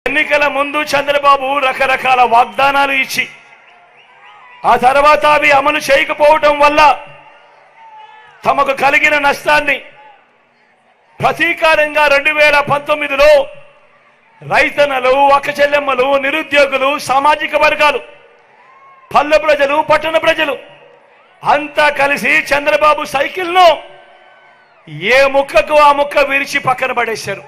ఎన్నికల ముందు చంద్రబాబు రకరకాల వాగ్దానాలు ఇచ్చి ఆ తర్వాత అవి అమలు చేయకపోవటం వల్ల తమకు కలిగిన నష్టాన్ని ప్రతీకారంగా రెండు వేల పంతొమ్మిదిలో రైతన్నలు అక్కచెల్లెమ్మలు నిరుద్యోగులు సామాజిక వర్గాలు పల్లె ప్రజలు పట్టణ ప్రజలు అంతా కలిసి చంద్రబాబు సైకిల్ను ఏ ముక్కకు ఆ ముక్క విరిచి పక్కన పడేశారు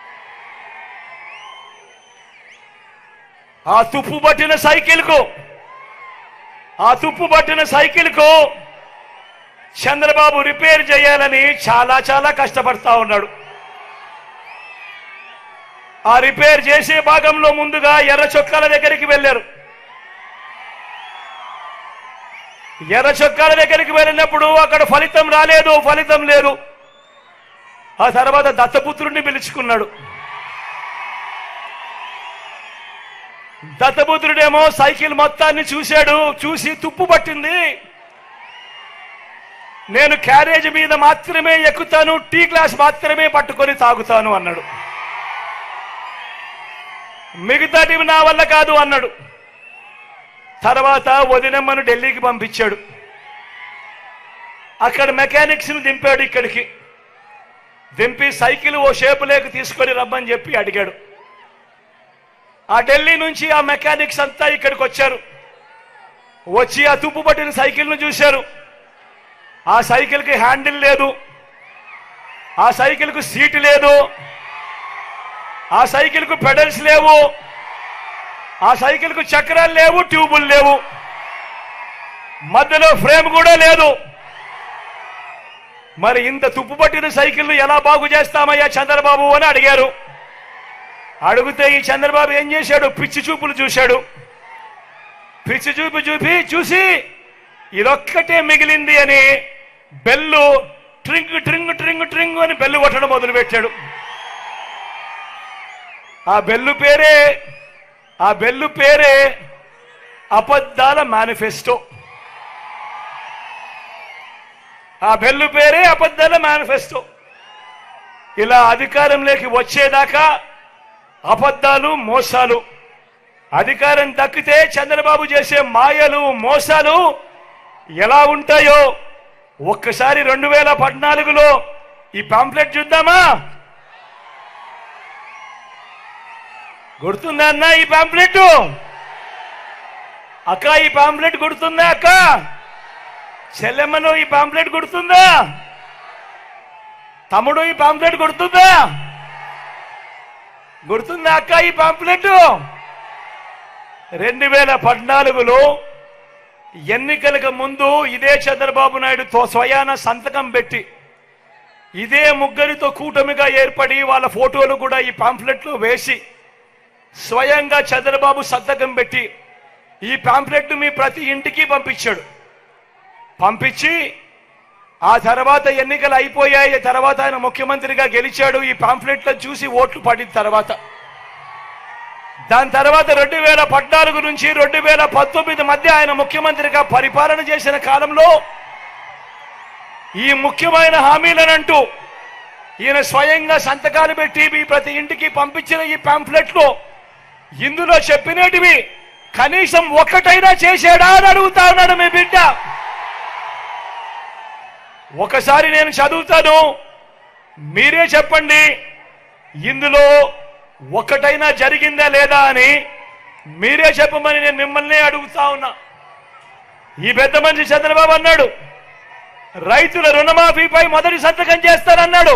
ఆ తుప్పు పట్టిన సైకిల్కు ఆ తుప్పు పట్టిన సైకిల్కు చంద్రబాబు రిపేర్ చేయాలని చాలా చాలా కష్టపడతా ఉన్నాడు ఆ రిపేర్ చేసే భాగంలో ముందుగా ఎర్ర చొక్కాల దగ్గరికి వెళ్ళారు ఎర్ర చొక్కాల దగ్గరికి వెళ్ళినప్పుడు అక్కడ ఫలితం రాలేదు ఫలితం లేదు ఆ తర్వాత దత్తపుత్రుడిని పిలుచుకున్నాడు దత్తపుత్రుడేమో సైకిల్ మొత్తాన్ని చూశాడు చూసి తుప్పు పట్టింది నేను క్యారేజ్ మీద మాత్రమే ఎక్కుతాను టీ గ్లాస్ మాత్రమే పట్టుకొని తాగుతాను అన్నాడు మిగతాటివి నా వల్ల కాదు అన్నాడు తర్వాత వదినమ్మను ఢిల్లీకి పంపించాడు అక్కడ మెకానిక్స్ ని దింపాడు ఇక్కడికి దింపి సైకిల్ ఓ షేపు లేక తీసుకొని రమ్మని చెప్పి అడిగాడు ఆ ఢిల్లీ నుంచి ఆ మెకానిక్స్ అంతా ఇక్కడికి వచ్చారు వచ్చి ఆ తుప్పు పట్టిన సైకిల్ ను చూశారు ఆ సైకిల్ కి హ్యాండిల్ లేదు ఆ సైకిల్ కు సీట్ లేదు ఆ సైకిల్ కు పెడల్స్ లేవు ఆ సైకిల్ కు చక్రాలు లేవు ట్యూబులు లేవు మధ్యలో ఫ్రేమ్ కూడా లేదు మరి ఇంత తుప్పు పట్టిన సైకిల్ ఎలా బాగు చేస్తామయ్యా చంద్రబాబు అని అడిగారు అడిగితే ఈ చంద్రబాబు ఏం చేశాడు పిచ్చి చూపులు చూశాడు పిచ్చి చూపు చూపి చూసి ఇదొక్కటే మిగిలింది అని బెల్లు ట్రింగ్ ట్రింగ్ ట్రింగ్ ట్రింగ్ అని బెల్లు కొట్టడం మొదలుపెట్టాడు ఆ బెల్లు పేరే ఆ బెల్లు పేరే అబద్ధాల మేనిఫెస్టో ఆ బెల్లు పేరే అబద్ధాల మేనిఫెస్టో ఇలా అధికారంలోకి వచ్చేదాకా అబద్ధాలు మోసాలు అధికారం దక్కితే చంద్రబాబు చేసే మాయలు మోసాలు ఎలా ఉంటాయో ఒక్కసారి రెండు వేల పద్నాలుగులో ఈ పాంప్లెట్ చూద్దామా గుర్తుందా అన్న ఈ పాంప్లెట్ అక్క ఈ పాంప్లెట్ గుర్తుందా అక్క చెల్లెమ్మను ఈ పాంప్లెట్ గుర్తుందా తమ్ముడు ఈ పాంప్లెట్ గుర్తుందా గుర్తుందా అక్క ఈ పాంప్లెట్ రెండు వేల పద్నాలుగులో ఎన్నికలకు ముందు ఇదే చంద్రబాబు నాయుడుతో స్వయాన సంతకం పెట్టి ఇదే ముగ్గురితో కూటమిగా ఏర్పడి వాళ్ళ ఫోటోలు కూడా ఈ పాంప్లెట్లో వేసి స్వయంగా చంద్రబాబు సంతకం పెట్టి ఈ పాంప్లెట్ మీ ప్రతి ఇంటికి పంపించాడు పంపించి ఆ తర్వాత ఎన్నికలు అయిపోయాయి తర్వాత ఆయన ముఖ్యమంత్రిగా గెలిచాడు ఈ పాంప్లెట్లో చూసి ఓట్లు పడిన తర్వాత దాని తర్వాత రెండు వేల పద్నాలుగు నుంచి రెండు వేల పంతొమ్మిది మధ్య ఆయన ముఖ్యమంత్రిగా పరిపాలన చేసిన కాలంలో ఈ ముఖ్యమైన హామీలనంటూ ఈయన స్వయంగా సంతకాలు పెట్టి మీ ప్రతి ఇంటికి పంపించిన ఈ పాంప్లెట్లో ఇందులో చెప్పినటివి కనీసం ఒక్కటైనా చేశాడా అని అడుగుతా ఉన్నాడు మీ బిడ్డ ఒకసారి నేను చదువుతాను మీరే చెప్పండి ఇందులో ఒకటైనా జరిగిందా లేదా అని మీరే చెప్పమని నేను మిమ్మల్ని అడుగుతా ఉన్నా ఈ పెద్ద మనిషి చంద్రబాబు అన్నాడు రైతుల రుణమాఫీపై మొదటి సంతకం చేస్తానన్నాడు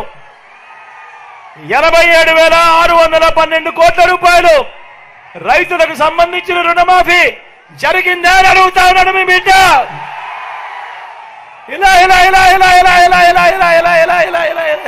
ఎనభై ఏడు వేల ఆరు వందల పన్నెండు కోట్ల రూపాయలు రైతులకు సంబంధించిన రుణమాఫీ జరిగిందా అని అడుగుతా ఉన్నాడు మీ బిడ్డ ఇలా ఇలా ఇలా ఇలా ఇలా ఇలా ఇలా ఇలా ఇలా ఇలా ఇలా ఇలా ఇలా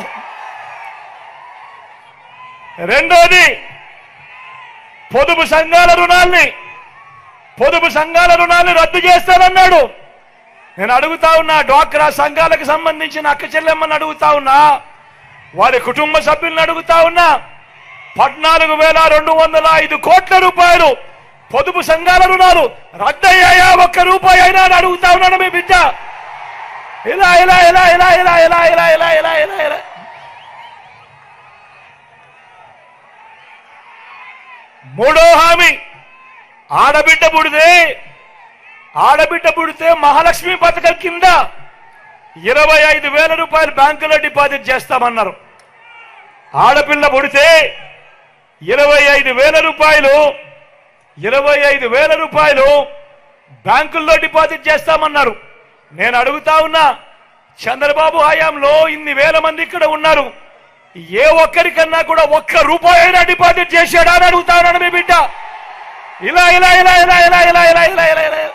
రెండోది పొదుపు సంఘాల రుణాల్ని పొదుపు సంఘాల రుణాల్ని రద్దు చేస్తానన్నాడు నేను అడుగుతా ఉన్నా డ్వాక్రా సంఘాలకు సంబంధించిన అక్క చెల్లెమ్మని అడుగుతా ఉన్నా వారి కుటుంబ సభ్యులను అడుగుతా ఉన్నా పద్నాలుగు వేల రెండు వందల ఐదు కోట్ల రూపాయలు పొదుపు సంఘాల రుణాలు రద్దయ్యాయా ఒక్క రూపాయి అయినా అని అడుగుతా ఉన్నాను మీ బిడ్డ ఇలా ఇలా ఇలా ఇలా ఇలా ఇలా ఇలా ఇలా ఇలా ఇలా ఇలా మూడో హామీ ఆడబిడ్డ పుడితే ఆడబిడ్డ పుడితే మహాలక్ష్మి పథకం కింద ఇరవై ఐదు వేల రూపాయలు బ్యాంకులో డిపాజిట్ చేస్తామన్నారు ఆడపిల్ల పుడితే ఇరవై ఐదు వేల రూపాయలు ఇరవై ఐదు వేల రూపాయలు బ్యాంకుల్లో డిపాజిట్ చేస్తామన్నారు నేను అడుగుతా ఉన్నా చంద్రబాబు హయాంలో ఇన్ని వేల మంది ఇక్కడ ఉన్నారు ఏ ఒక్కరికన్నా కూడా ఒక్క రూపాయి అయినా డిపాజిట్ చేశాడా అని అడుగుతా ఉన్నాడు మీ బిడ్డ ఇలా ఇలా ఇలా ఇలా ఇలా ఇలా ఇలా ఇలా ఇలా ఇలా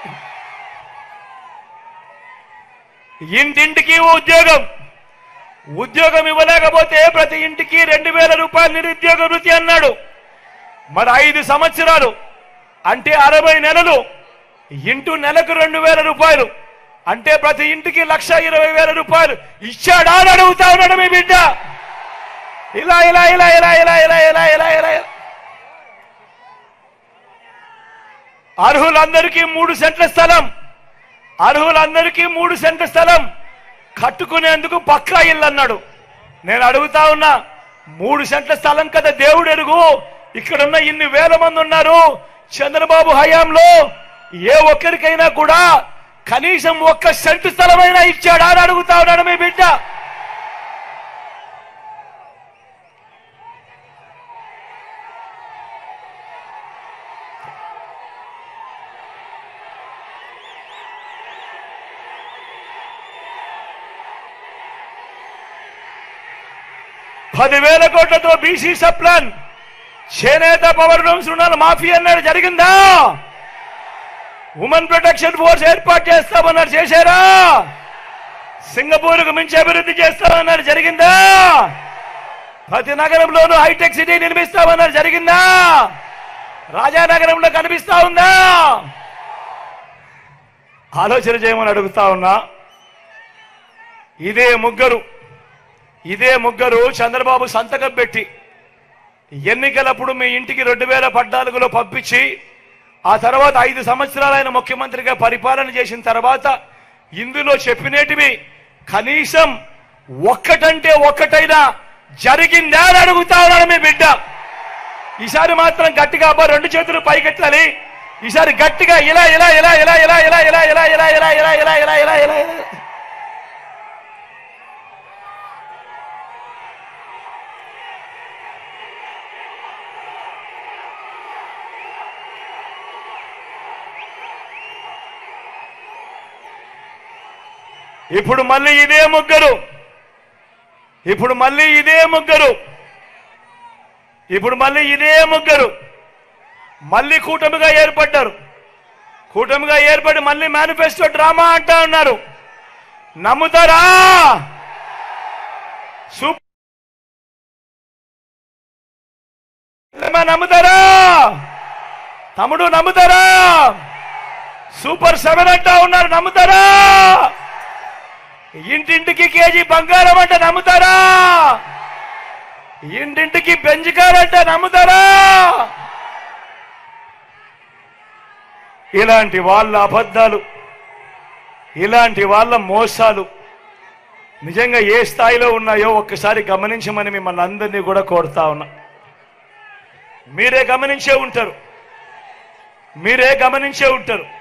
ఇంటింటికి ఉద్యోగం ఉద్యోగం ఇవ్వలేకపోతే ప్రతి ఇంటికి రెండు వేల రూపాయలు నిరుద్యోగ వృత్తి అన్నాడు మరి ఐదు సంవత్సరాలు అంటే అరవై నెలలు ఇంటూ నెలకు రెండు వేల రూపాయలు అంటే ప్రతి ఇంటికి లక్ష ఇరవై వేల రూపాయలు ఇచ్చాడా అని అడుగుతా ఉన్నాడు మీ బిడ్డ ఇలా ఇలా ఇలా ఇలా ఇలా ఇలా ఇలా ఇలా ఇలా ఇలా అర్హులందరికీ మూడు సెంట్ల స్థలం అర్హులందరికీ మూడు సెంట్ల స్థలం కట్టుకునేందుకు పక్కా ఇల్లు అన్నాడు నేను అడుగుతా ఉన్నా మూడు సెంట్ల స్థలం కదా దేవుడు ఎరుగు ఇక్కడున్న ఇన్ని వేల మంది ఉన్నారు చంద్రబాబు హయాంలో ఏ ఒక్కరికైనా కూడా కనీసం ఒక్క సెంటు స్థలమైనా ఇచ్చాడా అని అడుగుతా ఉన్నాడు మీ బిడ్డ పదివేల కోట్లతో బీసీ సప్లాన్ చేనేత పవర్ రూమ్స్ రుణాలు మాఫీ అన్నాడు జరిగిందా ఉమెన్ ప్రొటెక్షన్ ఫోర్స్ ఏర్పాటు చేస్తామన్నారు చేశారా సింగపూర్కు మించి అభివృద్ధి చేస్తామన్నారు జరిగిందా ప్రతి నగరంలోనూ హైటెక్ సిటీ నిర్మిస్తామన్నారు జరిగిందా రాజానగరంలో కనిపిస్తా ఉందా ఆలోచన చేయమని అడుగుతా ఉన్నా ఇదే ముగ్గురు ఇదే ముగ్గురు చంద్రబాబు సంతకం పెట్టి ఎన్నికలప్పుడు మీ ఇంటికి రెండు వేల పద్నాలుగులో పంపించి ఆ తర్వాత ఐదు సంవత్సరాలు ఆయన ముఖ్యమంత్రిగా పరిపాలన చేసిన తర్వాత ఇందులో చెప్పినేటివి కనీసం ఒక్కటంటే ఒక్కటైనా జరిగిందా అని అడుగుతా ఉన్నాడు మీ బిడ్డ ఈసారి మాత్రం గట్టిగా అబ్బా రెండు చేతులు పైకెత్తాలి ఈసారి గట్టిగా ఇలా ఇలా ఇలా ఇలా ఇలా ఇలా ఇలా ఇలా ఇలా ఇలా ఇలా ఇలా ఇలా ఇలా ఇలా ఇలా ఇప్పుడు మళ్ళీ ఇదే ముగ్గురు ఇప్పుడు మళ్ళీ ఇదే ముగ్గురు ఇప్పుడు మళ్ళీ ఇదే ముగ్గురు మళ్ళీ కూటమిగా ఏర్పడ్డారు కూటమిగా ఏర్పడి మళ్ళీ మేనిఫెస్టో డ్రామా అంటా ఉన్నారు నమ్ముతారా సూపర్ నమ్ముతారా తమ్ముడు నమ్ముతారా సూపర్ సెవెన్ అంటా ఉన్నారు నమ్ముతారా ఇంటింటికి కేజీ బంగారం అంటే నమ్ముతారా ఇంటింటికి బెంజికారంటే నమ్ముతారా ఇలాంటి వాళ్ళ అబద్ధాలు ఇలాంటి వాళ్ళ మోసాలు నిజంగా ఏ స్థాయిలో ఉన్నాయో ఒక్కసారి గమనించమని మిమ్మల్ని అందరినీ కూడా కోరుతా ఉన్నా మీరే గమనించే ఉంటారు మీరే గమనించే ఉంటారు